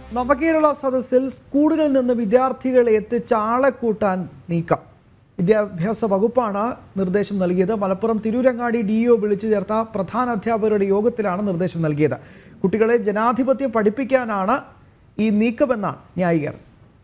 നവകേരള സദസ്സിൽ സ്കൂളുകളിൽ നിന്ന് വിദ്യാർത്ഥികളെ എത്തിച്ച് ആളെ കൂട്ടാൻ നീക്കം വിദ്യാഭ്യാസ വകുപ്പാണ് നിർദ്ദേശം നൽകിയത് മലപ്പുറം തിരൂരങ്ങാടി ഡി ഒ വിളിച്ചു ചേർത്ത പ്രധാന അധ്യാപകരുടെ യോഗത്തിലാണ് നിർദ്ദേശം നൽകിയത് കുട്ടികളെ ജനാധിപത്യം പഠിപ്പിക്കാനാണ് ഈ നീക്കമെന്നാണ് ന്യായീകരണം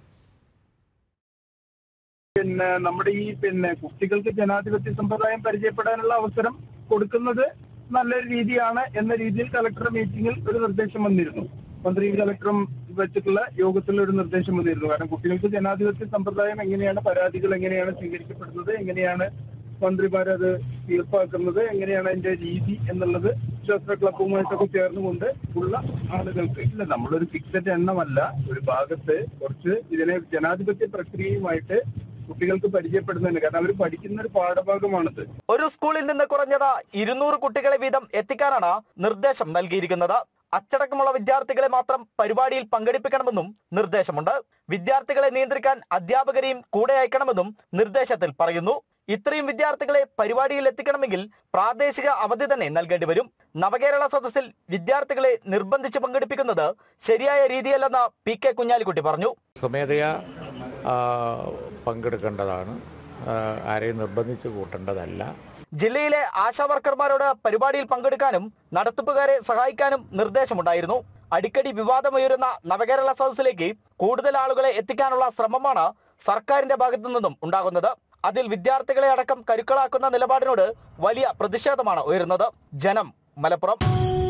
പിന്നെ നമ്മുടെ ഈ പിന്നെ കുട്ടികൾക്ക് ജനാധിപത്യ സമ്പ്രദായം പരിചയപ്പെടാനുള്ള അവസരം കൊടുക്കുന്നത് നല്ലൊരു രീതിയാണ് എന്ന രീതിയിൽ കളക്ടർ മീറ്റിംഗിൽ ഒരു നിർദ്ദേശം വന്നിരുന്നു മന്ത്രിയും കളക്ടറും വെച്ചിട്ടുള്ള യോഗത്തിൽ ഒരു നിർദ്ദേശം വന്നിരുന്നു കാരണം കുട്ടികൾക്ക് ജനാധിപത്യ സമ്പ്രദായം എങ്ങനെയാണ് പരാതികൾ എങ്ങനെയാണ് സ്വീകരിക്കപ്പെടുന്നത് എങ്ങനെയാണ് മന്ത്രിമാരത് തീർപ്പാക്കുന്നത് എങ്ങനെയാണ് അതിന്റെ രീതി എന്നുള്ളത് ശാസ്ത്ര ക്ലബുമായിട്ടൊക്കെ ചേർന്നുകൊണ്ട് ഉള്ള ആളുകൾക്ക് ഇല്ല നമ്മളൊരു ഫിക്സഡ് എണ്ണമല്ല ഒരു ഭാഗത്ത് കുറച്ച് ഇതിനെ ജനാധിപത്യ പ്രക്രിയയുമായിട്ട് കുട്ടികൾക്ക് പരിചയപ്പെടുന്നുണ്ട് കാരണം അവർ പഠിക്കുന്ന ഒരു പാഠഭാഗമാണിത് ഒരു സ്കൂളിൽ നിന്ന് കുറഞ്ഞത് ഇരുന്നൂറ് കുട്ടികളെ വീതം എത്തിക്കാനാണ് നിർദ്ദേശം നൽകിയിരിക്കുന്നത് അച്ചടക്കമുള്ള വിദ്യാർത്ഥികളെ മാത്രം പരിപാടിയിൽ പങ്കെടുപ്പിക്കണമെന്നും നിർദ്ദേശമുണ്ട് വിദ്യാർത്ഥികളെ നിയന്ത്രിക്കാൻ അധ്യാപകരെയും കൂടെ അയക്കണമെന്നും നിർദ്ദേശത്തിൽ പറയുന്നു ഇത്രയും വിദ്യാർത്ഥികളെ പരിപാടിയിൽ എത്തിക്കണമെങ്കിൽ പ്രാദേശിക അവധി തന്നെ നൽകേണ്ടി വരും നവകേരള സദസ്സിൽ വിദ്യാർത്ഥികളെ നിർബന്ധിച്ച് പങ്കെടുപ്പിക്കുന്നത് ശരിയായ രീതിയല്ലെന്ന് പി കെ കുഞ്ഞാലിക്കുട്ടി പറഞ്ഞു സ്വമേധയാ ആ, പങ്കെടുക്കേണ്ടതാണ് ആ, ആരെയും നിർബന്ധിച്ച് കൂട്ടേണ്ടതല്ല ജില്ലയിലെ ആശാ വർക്കർമാരോട് പരിപാടിയിൽ പങ്കെടുക്കാനും നടത്തിപ്പുകാരെ സഹായിക്കാനും നിർദ്ദേശമുണ്ടായിരുന്നു അടിക്കടി വിവാദമുയരുന്ന നവകേരള സദസ്സിലേക്ക് കൂടുതൽ ആളുകളെ എത്തിക്കാനുള്ള ശ്രമമാണ് സർക്കാരിന്റെ ഭാഗത്തു നിന്നും ഉണ്ടാകുന്നത് അതിൽ വിദ്യാർത്ഥികളെ അടക്കം കരുക്കളാക്കുന്ന നിലപാടിനോട് വലിയ പ്രതിഷേധമാണ് ഉയരുന്നത് ജനം മലപ്പുറം